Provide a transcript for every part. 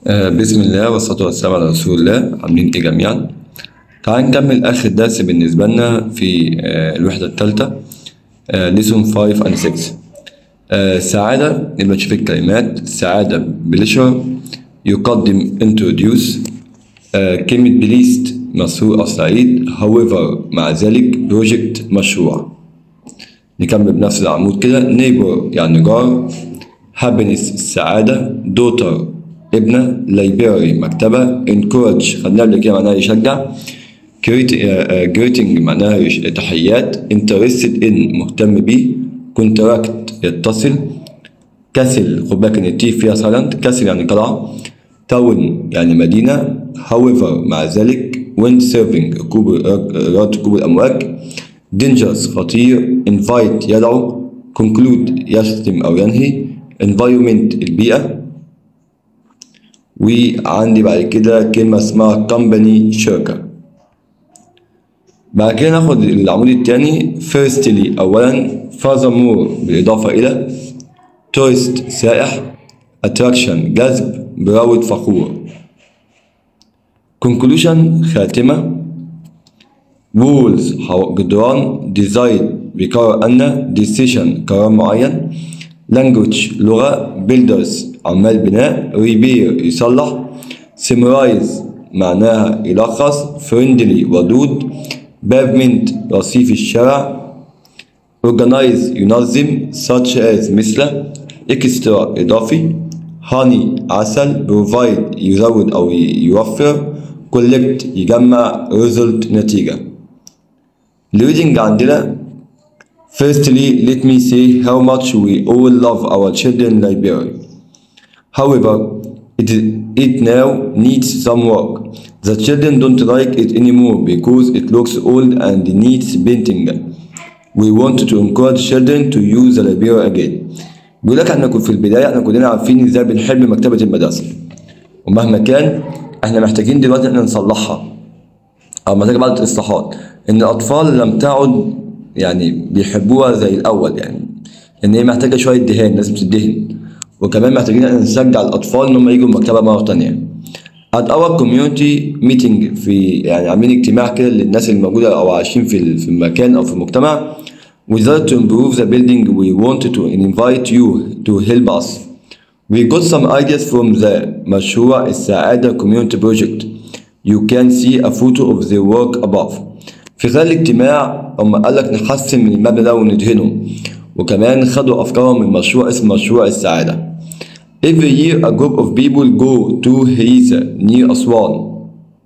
آه، بسم الله والصلاة والسلام على رسول الله عاملين ايه جميعا تعال نكمل آخر درس بالنسبة لنا في آه، الوحدة التالتة ليسون 5 and 6 آه، السعادة نبقى نشوف الكلمات السعادة بليشر يقدم introduce آه، كلمة بليست مسرور أو سعيد however مع ذلك بروجكت مشروع نكمل بنفس العمود كده neighbor يعني جار happiness السعادة daughter ابنة library مكتبة encourage خدناها قبل كده معناها يشجع greet- آه، آه، greeting معناها يش- تحيات interested in مهتم بيه contract يتصل كاسل خد بالك ان التي فيها سايلنت كاسل يعني قلعة تاون يعني مدينة however مع ذلك when serving ركوب رياضة ركوب الأمواج dangerous خطير invite يدعو conclude يختم أو ينهي environment البيئة وعندي بعد كده كلمة اسمها company شركة بعد كده ناخد العمود التاني firstly أولا furthermore بالإضافة إلى tourist سائح attraction جذب براود فخور conclusion خاتمة walls حو- جدران design بيقرر أن decision قرار معين language لغة builders عمال بناء repair يصلح summarize معناها يلخص friendly ودود pavement رصيف الشارع organize ينظم such as مثل extra إضافي honey عسل provide يزود أو يوفر collect يجمع result نتيجة reading عندنا Firstly, let me say how much we all love our children library. However, it, it now needs some work. The children don't like it anymore because it looks old and needs painting. We want to encourage children to use the library again. بيقول لك احنا كنا في البدايه احنا كلنا عارفين ازاي بنحب مكتبه المدرسه ومهما كان احنا محتاجين دلوقتي ان احنا نصلحها او محتاجه بعض الاصلاحات ان الاطفال لم تعد يعني بيحبوها زي الاول يعني ان هي محتاجه شويه دهان لازم تدهن وكمان محتاجين ان نشجع الاطفال ان هم يجوا المكتبه مره تانية at our community meeting في يعني عاملين اجتماع كده للناس اللي موجوده او عايشين في ال- في المكان او في المجتمع we to improve the building we wanted to invite you to help us We got some ideas from the مشروع السعادة community project. You can see a photo of the work above. في خلال الاجتماع هم قال لك نحسن من المبنى ده وندهنه وكمان خدوا أفكارهم من مشروع اسمه مشروع السعادة. Every year a group of people go to Hisa near Aswan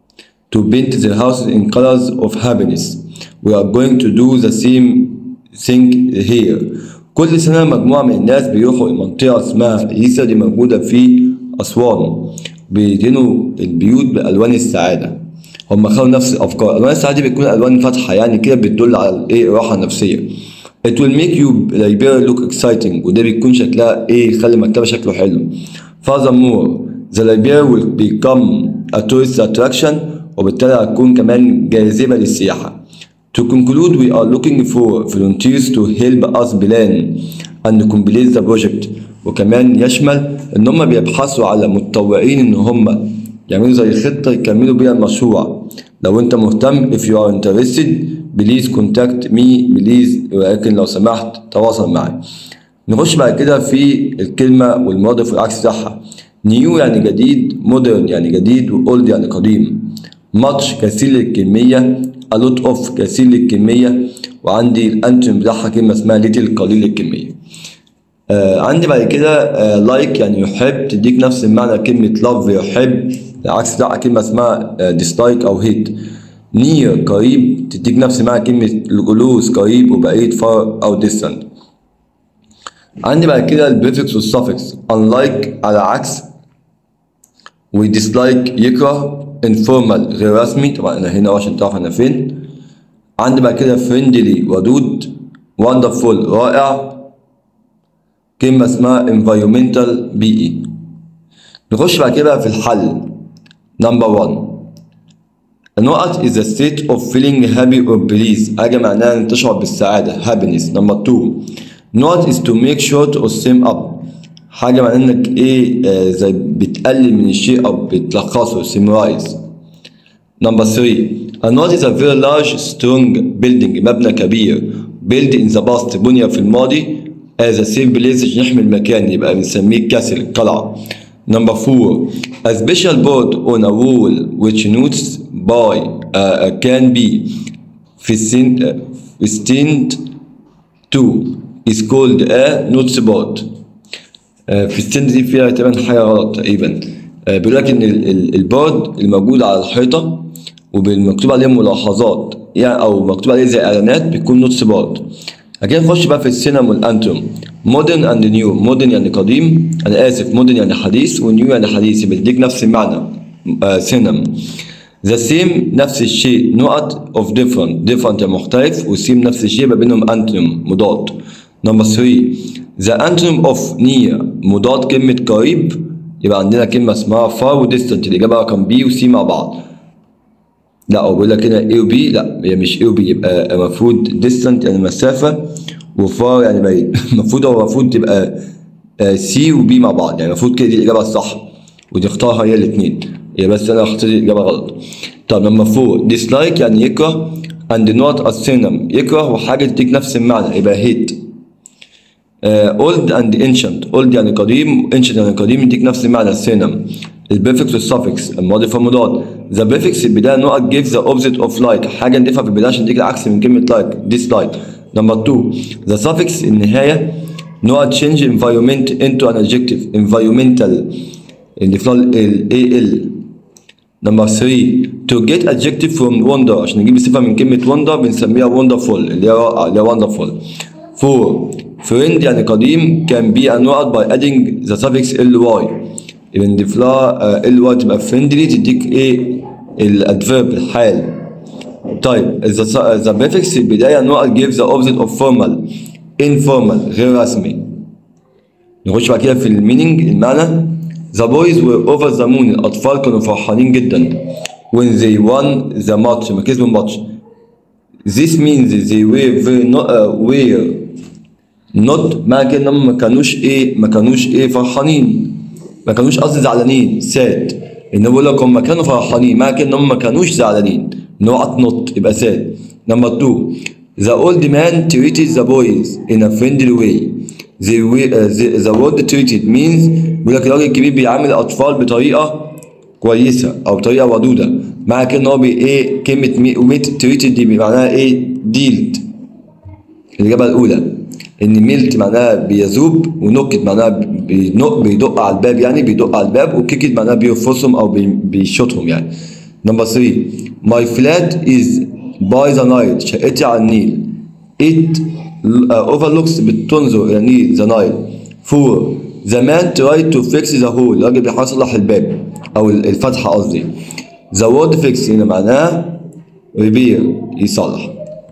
to paint their houses in colors of happiness. We are going to do the same thing here. كل سنة مجموعة من الناس بيروحوا المنطقة اسمها إيسا دي موجودة في أسوان بيدهنوا البيوت بألوان السعادة هم خدوا نفس الأفكار ألوان السعادة دي بتكون ألوان فاتحة يعني كده بتدل على الإيه الراحة النفسية It will make you library look exciting وده بيكون شكلها إيه يخلي المكتبة شكله حلو Furthermore the library will become a tourist attraction وبالتالي هتكون كمان جاذبة للسياحة To conclude, we are looking for volunteers to help us plan and complete the project. وكمان يشمل إن هم بيبحثوا على متطوعين إن هم يعملوا زي خطة يكملوا بيها المشروع. لو أنت مهتم if you are interested please contact me please ولكن لو سمحت تواصل معي. نخش بعد كده في الكلمة والمرادف والعكس بتاعها. نيو يعني جديد مودرن يعني جديد وأولد يعني قديم. ماتش كثير للكمية a lot of كثير للكمية وعندي الأنتون بتاعها كلمة اسمها little قليل الكمية آه عندي بعد كده آه like يعني يحب تديك نفس المعنى كلمة love يحب العكس بتاعها كلمة اسمها آه dislike أو hate near قريب تديك نفس معنى كلمة close قريب وبعيد far أو distant عندي بعد كده البريفكس والسفكس unlike على عكس وديسلايك يكره informal غير رسمي طبعا انا هنا عشان تعرف انا فين عندي بعد كده friendly ودود wonderful رائع كلمة اسمها environmental بيئي نخش بعد كده بقى في الحل number one النقط is a state of feeling happy or pleased حاجة معناها ان تشعر بالسعادة happiness number two نقط is to make short or sum up حاجة معناه انك ايه آه زي بتقلل من الشيء او بتلخصه summarize Number three, a node is a very large, strong building مبنى كبير built in the past بني في الماضي as a safe place عشان يحمي المكان يبقى بنسميه كاسل قلعة. Number four, a special board on a wall which notes by uh, can be fastened uh, fastened to is called a notes board. في السند دي فيها تقريبا حاجة غلط تقريبا آه، بيقول لك إن ال- ال- البورد الموجود على الحيطة وبالمكتوب عليه ملاحظات يعني أو مكتوب عليه زي إعلانات بيكون نوتس بورد. كده نخش بقى في السينما والأنتوم مودرن أند نيو مودرن يعني قديم أنا آسف مودرن يعني حديث ونيو يعني حديث يبقى بيديك نفس المعنى آه سينما ذا سيم نفس الشيء نقط اوف ديفرنت ديفرنت يعني مختلف وسيم نفس الشيء ما بينهم انتونيم مضاد نمبر 3 ذا انتونيم اوف نير مضاد كلمة قريب يبقى عندنا كلمة اسمها فار وديستنت الإجابة رقم بي وسي مع بعض لا هو بيقول لك هنا اي وبي لا هي مش اي وبي يبقى المفروض ديستنت يعني مسافة وفار يعني بعيد المفروض هو المفروض تبقى سي وبي مع بعض يعني المفروض كده دي الإجابة الصح وتختارها هي الاتنين هي بس أنا اخترت الإجابة غلط طب لما فوق ديسلايك يعني يكره and not a synonym يكره وحاجة تديك نفس المعنى يبقى hate اولد اند انشنت اولد يعني قديم انشنت يعني قديم يديك نفس المعنى السينم البريفكس والسفكس الماضي فالمضاد ذا بريفكس البدايه نقط جيف ذا اوبزيت اوف لايك حاجه نضيفها في البدايه عشان تديك العكس من كلمه لايك ديسلايك نمبر 2 ذا سفكس النهايه نقط تشينج environment into an adjective environmental نضيف لها ال ال نمبر 3 to get adjective from wonder عشان نجيب الصفه من كلمه wonder بنسميها wonderful اللي هي رائعه اللي هي wonderful 4 friend يعني قديم can be annulled by adding the suffix ly يبقى نضيف لها ly تبقى friendly تديك ايه الادفيرب الحال طيب the, su- the prefix في البداية نقط give the opposite of formal informal غير رسمي نخش بعد كده في المينينج المعنى The boys were over the moon الأطفال كانوا فرحانين جدا when they won the match لما كسبوا الماتش This means they were very not, uh, were not معنى كده انهم ما كانوش ايه ما كانوش ايه فرحانين ما كانوش قصدي زعلانين sad ان هو بيقول لك هم كانوا فرحانين معنى كده انهم ما كانوش زعلانين ان هو not يبقى sad number two the old man treated the boys in a friendly way they were, uh, the, the word treated means بيقول لك الراجل الكبير بيعامل الاطفال بطريقه كويسه او بطريقه ودوده معنى كده ان هو بي ايه كلمه ميت تريتد دي معناها ايه ديلد الإجابة الأولى إن ميلت معناها بيذوب ونكت معناها بينق بيدق على الباب يعني بيدق على الباب وكيكت معناها بيرفصهم أو بي- بيشوطهم يعني. نمبر 3 My flat is by the Nile شقتي على النيل. It uh, overlooks بتنظر إلى النيل the Nile. 4 The man tried to fix the hole الراجل بيحاول يصلح الباب أو الفتحة قصدي. The word fix هنا معناها repair يصلح.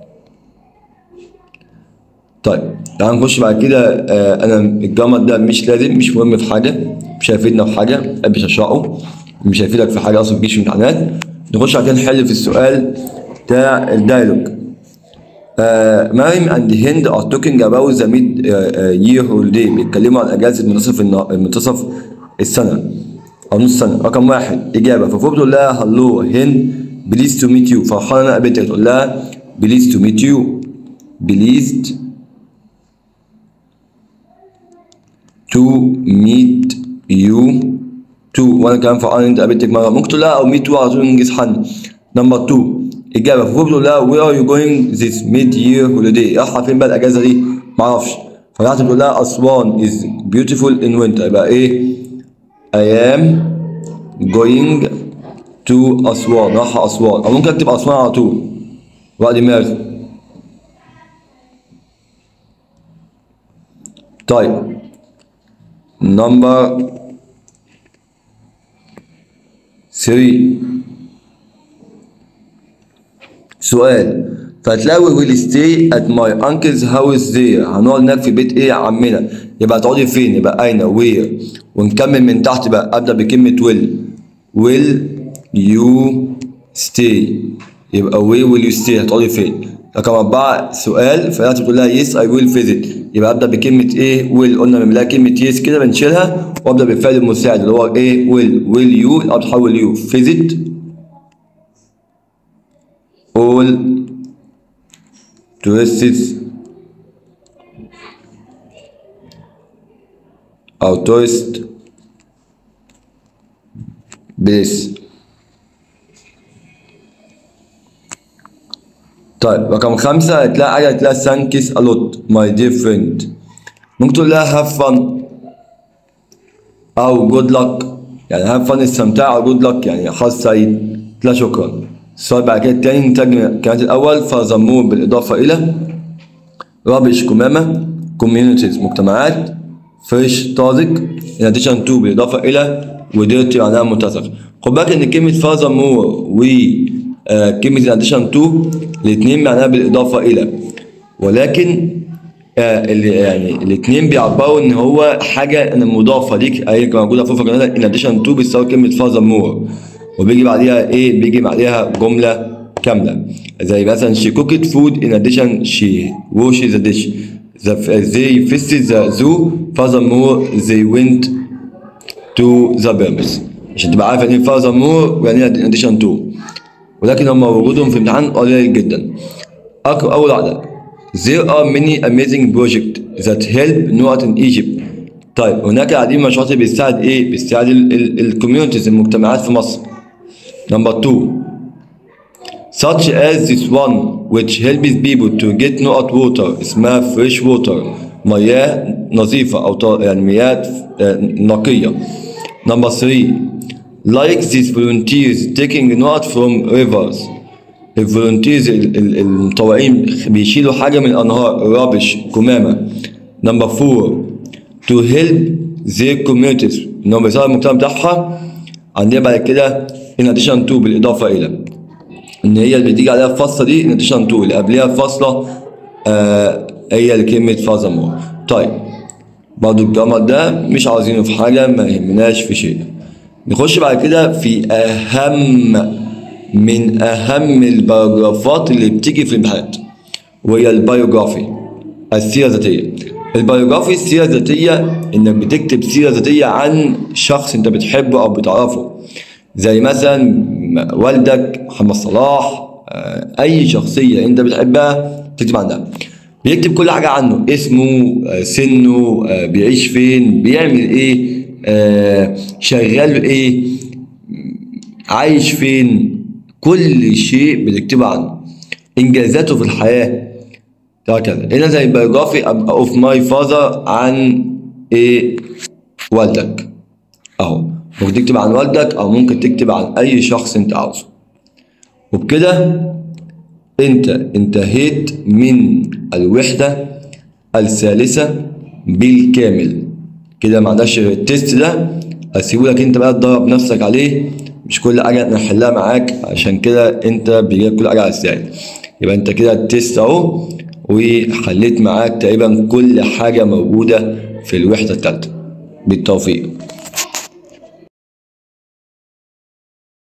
طيب تعال نخش بعد كده آه انا الجمل ده مش لازم مش مهم في حاجه مش هيفيدنا في حاجه ما بحبش اشرحه مش هيفيدك في حاجه اصلا بيجيش امتحانات نخش بعد كده نحل في السؤال بتاع الدايلوج آه مريم اند هند ار توكينج اباوت ذا ميد يير هوليداي بيتكلموا عن اجازه منتصف النا- منتصف السنه او نص سنه رقم واحد اجابه ففوق بتقول لها هلو هند بليز تو ميت يو فرحانه انا قابلتك تقول لها بليز تو ميت يو بليزد to meet you to وانا كمان فرحان ان انت قابلتك مره ممكن تقول لها او meet you على طول ننجز حل نمبر 2 اجابه فوق بتقول لها where are you going this mid year holiday رايحه فين بقى الاجازه دي معرفش فرحت بتقول لها اسوان is beautiful in winter يبقى ايه I am going to اسوان رايحه اسوان او ممكن اكتب اسوان على طول بقى دماغ طيب نمبر 3 سؤال فتلاوي ويل ستي ات ماي انكلز هاوس ذير هنقعد هناك في بيت ايه يا عمنا يبقى هتقعدي فين يبقى اين وير ونكمل من تحت بقى ابدا بكلمه ويل ويل يو ستي يبقى وي ويل يو ستي هتقعدي فين رقم أربعة سؤال فأنت بتقول لها يس أي ويل فيزيت يبقى أبدأ بكلمة إيه ويل قلنا بنعملها كلمة يس كده بنشيلها وأبدأ بالفعل المساعد اللي هو إيه ويل ويل يو أو تحول يو فيزيت all tourists أو tourist بليس طيب رقم خمسة هتلاقي حاجة هتلاقي ثانكس a lot my dear friend ممكن تقول لها have fun أو good luck يعني have fun استمتاع أو good luck يعني حظ سعيد لا شكرا السؤال بعد كده التاني نتاج كانت الأول furthermore بالإضافة إلى rubbish كمامة communities مجتمعات فريش طازج in addition to بالإضافة إلى وديرتي معناها متسخ خد بالك إن كلمة furthermore و آه، كلمة in addition to الاتنين معناها بالإضافة إلى ولكن آه اللي يعني الاتنين بيعبروا إن هو حاجة إن مضافة ليك أهي موجودة فوق في القناة in addition to بتساوي كلمة furthermore وبيجي بعديها إيه بيجي بعديها جملة كاملة زي مثلا she cooked food in addition she washes the dish the, they visited the zoo furthermore they went to the pyramids عشان تبقى عارف يعني ايه furthermore ويعني ايه in addition to ولكن هم وجودهم في امتحان قليل جدا أك- أول واحدة there are many amazing projects that help Noah in Egypt طيب هناك العديد من المشروعات اللي بتساعد ايه؟ بتساعد الكوميونيتيز المجتمعات في مصر نمبر 2 such as this one which helps people to get not water اسمها fresh water مياه نظيفة أو ط- يعني مياه آه، نقية number 3 like these volunteers taking not from rivers الفولunteers ال- ال- المتطوعين بيشيلوا حاجة من الأنهار رابش كمامة نمبر 4 to help their communities إنهم بيساعدوا المجتمع بتاعها عندنا بعد كده in addition to بالإضافة إلى ان هي اللي بتيجي عليها الفاصله دي ان addition to اللي قبلها فاصله آه هي اللي كلمه فازمور طيب برضو الجرامر ده مش عاوزينه في حاجه ما يهمناش في شيء نخش بعد كده في اهم من اهم الباراجرافات اللي بتيجي في الامتحانات وهي البايوجرافي السيره الذاتيه البايوجرافي السيره الذاتيه انك بتكتب سيره ذاتيه عن شخص انت بتحبه او بتعرفه زي مثلا والدك محمد صلاح آه، اي شخصيه انت بتحبها تكتب عنها بيكتب كل حاجه عنه اسمه آه، سنه آه، بيعيش فين بيعمل ايه آه، شغال ايه عايش فين كل شيء بتكتبه عنه انجازاته في الحياه هكذا هنا زي بايوجرافي اوف ماي فاذر عن ايه والدك اهو ممكن تكتب عن والدك او ممكن تكتب عن اي شخص انت عاوزه وبكده انت انتهيت من الوحدة الثالثة بالكامل كده معناش غير التست ده هسيبه لك انت بقى تدرب نفسك عليه مش كل حاجة نحلها معاك عشان كده انت بيجيلك كل حاجة على السهل يبقى انت كده التست اهو وحليت معاك تقريبا كل حاجة موجودة في الوحدة التالتة بالتوفيق